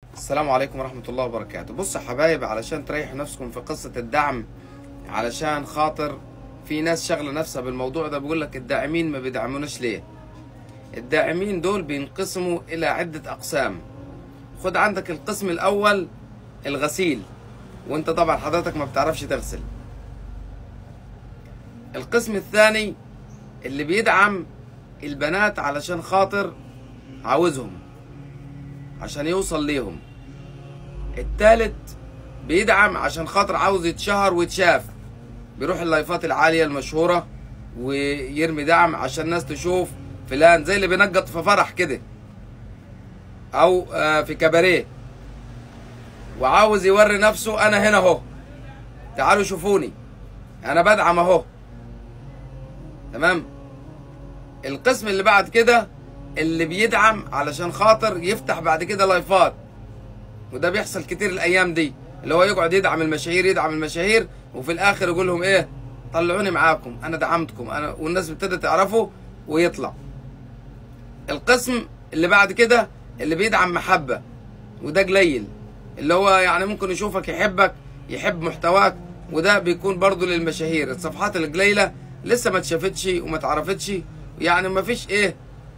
السلام عليكم ورحمة الله وبركاته بصوا يا حبايب علشان تريحوا نفسكم في قصة الدعم علشان خاطر في ناس شغلة نفسها بالموضوع ده بيقول لك الداعمين ما بيدعموناش ليه الداعمين دول بينقسموا إلى عدة أقسام خد عندك القسم الأول الغسيل وانت طبعا حضرتك ما بتعرفش تغسل القسم الثاني اللي بيدعم البنات علشان خاطر عاوزهم عشان يوصل ليهم التالت بيدعم عشان خاطر عاوز يتشهر ويتشاف بيروح اللايفات العالية المشهورة ويرمي دعم عشان الناس تشوف فلان زي اللي بينقط في فرح كده او آه، في كباريه وعاوز يوري نفسه انا هنا اهو تعالوا شوفوني انا بدعم اهو تمام القسم اللي بعد كده اللي بيدعم علشان خاطر يفتح بعد كده لايفات وده بيحصل كتير الايام دي اللي هو يقعد يدعم المشاهير يدعم المشاهير وفي الاخر يقول لهم ايه طلعوني معاكم انا دعمتكم انا والناس ابتدت تعرفه ويطلع القسم اللي بعد كده اللي بيدعم محبة وده قليل اللي هو يعني ممكن يشوفك يحبك يحب محتواك وده بيكون برضو للمشاهير الصفحات القليلة لسه ما اتشافتش وما اتعرفتش يعني ما فيش ايه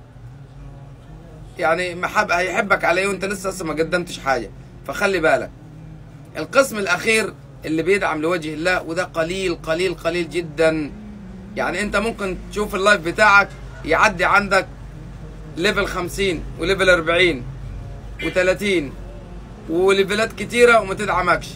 يعني محب هيحبك عليه وانت لسه لسه ما قدمتش حاجة فخلي بالك القسم الاخير اللي بيدعم لوجه الله وده قليل قليل قليل جدا يعني انت ممكن تشوف اللايف بتاعك يعدي عندك ليفل 50 وليفل 40 و30 وليفلات كتيرة وما تدعمكش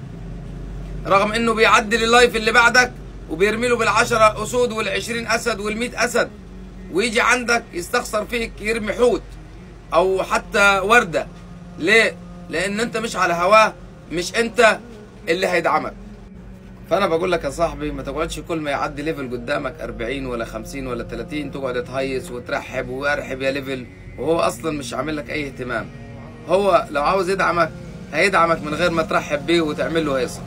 رغم انه بيعدي اللايف اللي بعدك وبيرمي له بالعشرة اسود والعشرين اسد والمئة اسد ويجي عندك يستخسر فيك يرمي حوت او حتى وردة ليه؟ لان انت مش على هواه مش انت اللي هيدعمك فانا بقول لك يا صاحبي ما تقعدش كل ما يعدي ليفل قدامك 40 ولا 50 ولا 30 تقعد تهيص وترحب وارحب يا ليفل وهو اصلا مش عامل لك اي اهتمام هو لو عاوز يدعمك هيدعمك من غير ما ترحب بيه وتعمل له هيصه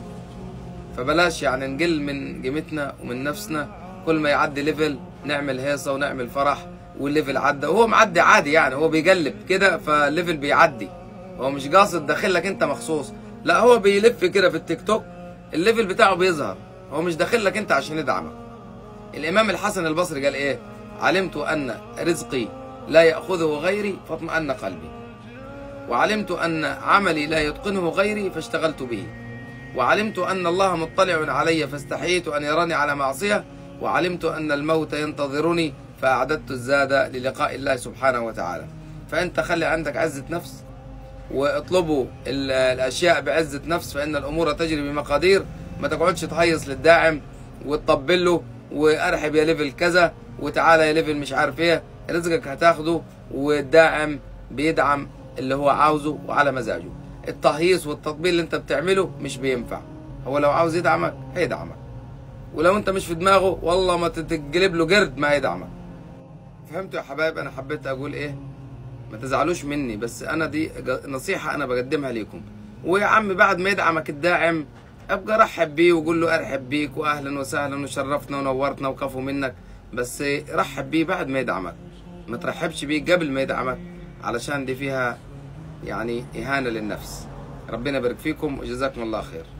فبلاش يعني نقل من قيمتنا ومن نفسنا كل ما يعدي ليفل نعمل هيصه ونعمل فرح والليفل عدى وهو معدي عادي يعني هو بيقلب كده فالليفل بيعدي هو مش قاصد داخلك انت مخصوص لا هو بيلف كده في التيك توك الليفل بتاعه بيظهر هو مش داخل لك انت عشان يدعمك الامام الحسن البصري قال ايه علمت ان رزقي لا ياخذه غيري فاطمأن قلبي وعلمت ان عملي لا يتقنه غيري فاشتغلت به وعلمت ان الله مطلع علي فاستحييت ان يراني على معصيه وعلمت ان الموت ينتظرني فاعددت الزاد للقاء الله سبحانه وتعالى فانت خلي عندك عزه نفس واطلبوا ال- الاشياء بعزه نفس فان الامور تجري بمقادير ما تقعدش تهيص للداعم وتطبل له وارحب يا ليفل كذا وتعالى يا ليفل مش عارف ايه رزقك هتاخده والداعم بيدعم اللي هو عاوزه وعلى مزاجه التهييص والتطبيل اللي انت بتعمله مش بينفع هو لو عاوز يدعمك هيدعمك ولو انت مش في دماغه والله ما تتقلب له قرد ما هيدعمك فهمتوا يا حبايب انا حبيت اقول ايه ما تزعلوش مني بس انا دي ج- نصيحة انا بقدمها ليكم ويا عم بعد ما يدعمك الداعم ابقى رحب بيه وقول له ارحب بيك واهلا وسهلا وشرفتنا ونورتنا وكفو منك بس رحب بيه بعد ما يدعمك ما ترحبش بيه قبل ما يدعمك علشان دي فيها يعني اهانة للنفس ربنا يبارك فيكم وجزاكم الله خير